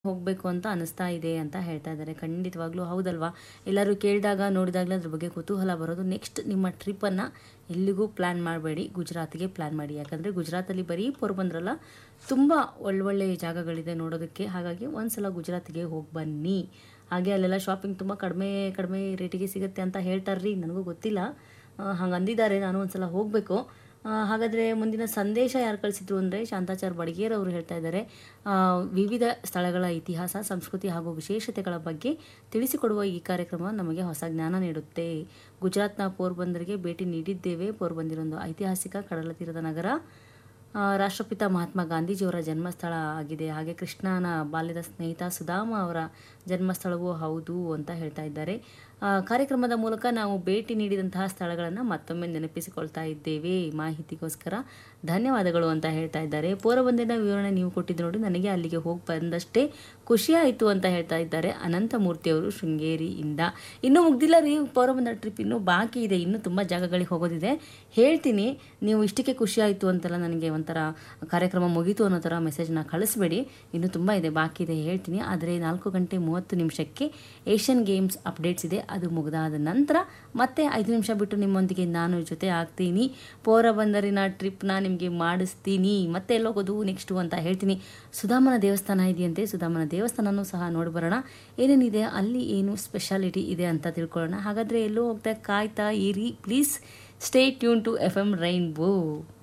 ಹೋಗಬೇಕು ಅಂತ ಅನಿಸ್ತಾ ಇದೆ ಅಂತ ಹೇಳ್ತಾ ಇದ್ದಾರೆ ಖಂಡಿತವಾಗ್ಲೂ ಹೌದಲ್ವಾ ಎಲ್ಲರೂ ಕೇಳಿದಾಗ ನೋಡಿದಾಗಲೇ ಅದ್ರ ಬಗ್ಗೆ ಕುತೂಹಲ ಬರೋದು ನೆಕ್ಸ್ಟ್ ನಿಮ್ಮ ಟ್ರಿಪ್ಪನ್ನು ಎಲ್ಲಿಗೂ ಪ್ಲ್ಯಾನ್ ಮಾಡಬೇಡಿ ಗುಜರಾತ್ಗೆ ಪ್ಲ್ಯಾನ್ ಮಾಡಿ ಯಾಕಂದರೆ ಗುಜರಾತಲ್ಲಿ ಬರೀ ಪೋರ್ಬಂದ್ರಲ್ಲ ತುಂಬ ಒಳ್ಳೊಳ್ಳೆ ಜಾಗಗಳಿದೆ ನೋಡೋದಕ್ಕೆ ಹಾಗಾಗಿ ಒಂದ್ಸಲ ಗುಜರಾತ್ಗೆ ಹೋಗಿ ಬನ್ನಿ ಹಾಗೆ ಅಲ್ಲೆಲ್ಲ ಶಾಪಿಂಗ್ ತುಂಬ ಕಡಿಮೆ ಕಡಿಮೆ ರೇಟಿಗೆ ಸಿಗುತ್ತೆ ಅಂತ ಹೇಳ್ತಾರ್ರಿ ನನಗೂ ಗೊತ್ತಿಲ್ಲ ಹಂಗೆ ಅಂದಿದ್ದಾರೆ ನಾನು ಒಂದ್ಸಲ ಹೋಗಬೇಕು ಹಾಗಾದರೆ ಮುಂದಿನ ಸಂದೇಶ ಯಾರು ಕಳಿಸಿದ್ರು ಅಂದರೆ ಶಾಂತಾಚಾರ್ ಬಡಗೇರ್ ಅವರು ಹೇಳ್ತಾ ಇದ್ದಾರೆ ಆ, ವಿವಿಧ ಸ್ಥಳಗಳ ಇತಿಹಾಸ ಸಂಸ್ಕೃತಿ ಹಾಗೂ ವಿಶೇಷತೆಗಳ ಬಗ್ಗೆ ತಿಳಿಸಿಕೊಡುವ ಈ ಕಾರ್ಯಕ್ರಮ ನಮಗೆ ಹೊಸ ಜ್ಞಾನ ನೀಡುತ್ತೆ ಗುಜರಾತ್ನ ಪೋರ್ಬಂದರ್ಗೆ ಭೇಟಿ ನೀಡಿದ್ದೇವೆ ಪೋರ್ಬಂದರ್ ಒಂದು ಐತಿಹಾಸಿಕ ಕಡಲ ತೀರದ ನಗರ ಆ, ರಾಷ್ಟ್ರಪಿತ ಮಹಾತ್ಮ ಗಾಂಧೀಜಿಯವರ ಜನ್ಮಸ್ಥಳ ಆಗಿದೆ ಹಾಗೆ ಕೃಷ್ಣನ ಬಾಲ್ಯದ ಸ್ನೇಹಿತ ಸುಧಾಮ ಅವರ ಜನ್ಮಸ್ಥಳವೂ ಹೌದು ಅಂತ ಹೇಳ್ತಾ ಇದ್ದಾರೆ ಆ, ಕಾರ್ಯಕ್ರಮದ ಮೂಲಕ ನಾವು ಭೇಟಿ ನೀಡಿದಂತಹ ಸ್ಥಳಗಳನ್ನು ಮತ್ತೊಮ್ಮೆ ನೆನಪಿಸಿಕೊಳ್ತಾ ಇದ್ದೇವೆ ಮಾಹಿತಿಗೋಸ್ಕರ ಧನ್ಯವಾದಗಳು ಅಂತ ಹೇಳ್ತಾ ಇದ್ದಾರೆ ಪೋರಬಂದಿನ ವಿವರಣೆ ನೀವು ಕೊಟ್ಟಿದ್ದು ನೋಡಿ ನನಗೆ ಅಲ್ಲಿಗೆ ಹೋಗಿ ಬಂದಷ್ಟೇ ಖುಷಿಯಾಯಿತು ಅಂತ ಹೇಳ್ತಾ ಇದ್ದಾರೆ ಅನಂತಮೂರ್ತಿ ಅವರು ಶೃಂಗೇರಿಯಿಂದ ಇನ್ನೂ ಮುಗ್ದಿಲ್ಲ ರೀ ಪೌರಬಂದರ್ ಟ್ರಿಪ್ ಇನ್ನೂ ಬಾಕಿ ಇದೆ ಇನ್ನೂ ತುಂಬ ಜಾಗಗಳಿಗೆ ಹೋಗೋದಿದೆ ಹೇಳ್ತೀನಿ ನೀವು ಇಷ್ಟಕ್ಕೆ ಖುಷಿ ಆಯಿತು ಅಂತೆಲ್ಲ ನನಗೆ ಒಂಥರ ಕಾರ್ಯಕ್ರಮ ಮುಗೀತು ಅನ್ನೋ ಥರ ಮೆಸೇಜ್ನ ಕಳಿಸ್ಬೇಡಿ ಇನ್ನೂ ತುಂಬ ಇದೆ ಬಾಕಿ ಇದೆ ಹೇಳ್ತೀನಿ ಆದರೆ ನಾಲ್ಕು ಗಂಟೆ ಮೂವತ್ತು ನಿಮಿಷಕ್ಕೆ ಏಷ್ಯನ್ ಗೇಮ್ಸ್ ಅಪ್ಡೇಟ್ಸ್ ಇದೆ ಅದು ಮುಗಿದಾದ ನಂತರ ಮತ್ತೆ ಐದು ನಿಮಿಷ ಬಿಟ್ಟು ನಿಮ್ಮೊಂದಿಗೆ ನಾನು ಜೊತೆ ಆಗ್ತೀನಿ ಪೋರಬಂದರಿನ ಟ್ರಿಪ್ನ ನಿಮಗೆ ಮಾಡಿಸ್ತೀನಿ ಮತ್ತೆ ಎಲ್ಲೋಗೋದು ನೆಕ್ಸ್ಟು ಅಂತ ಹೇಳ್ತೀನಿ ಸುಧಾಮನ ದೇವಸ್ಥಾನ ಇದೆಯಂತೆ ಸುಧಾಮನ ದೇವಸ್ಥಾನನೂ ಸಹ ನೋಡಿ ಬರೋಣ ಏನೇನಿದೆ ಅಲ್ಲಿ ಏನು ಸ್ಪೆಷಾಲಿಟಿ ಇದೆ ಅಂತ ತಿಳ್ಕೊಳ್ಳೋಣ ಹಾಗಾದರೆ ಎಲ್ಲೋ ಹೋಗ್ತಾ ಕಾಯ್ತಾ ಇರಿ please stay tune to F M rainbow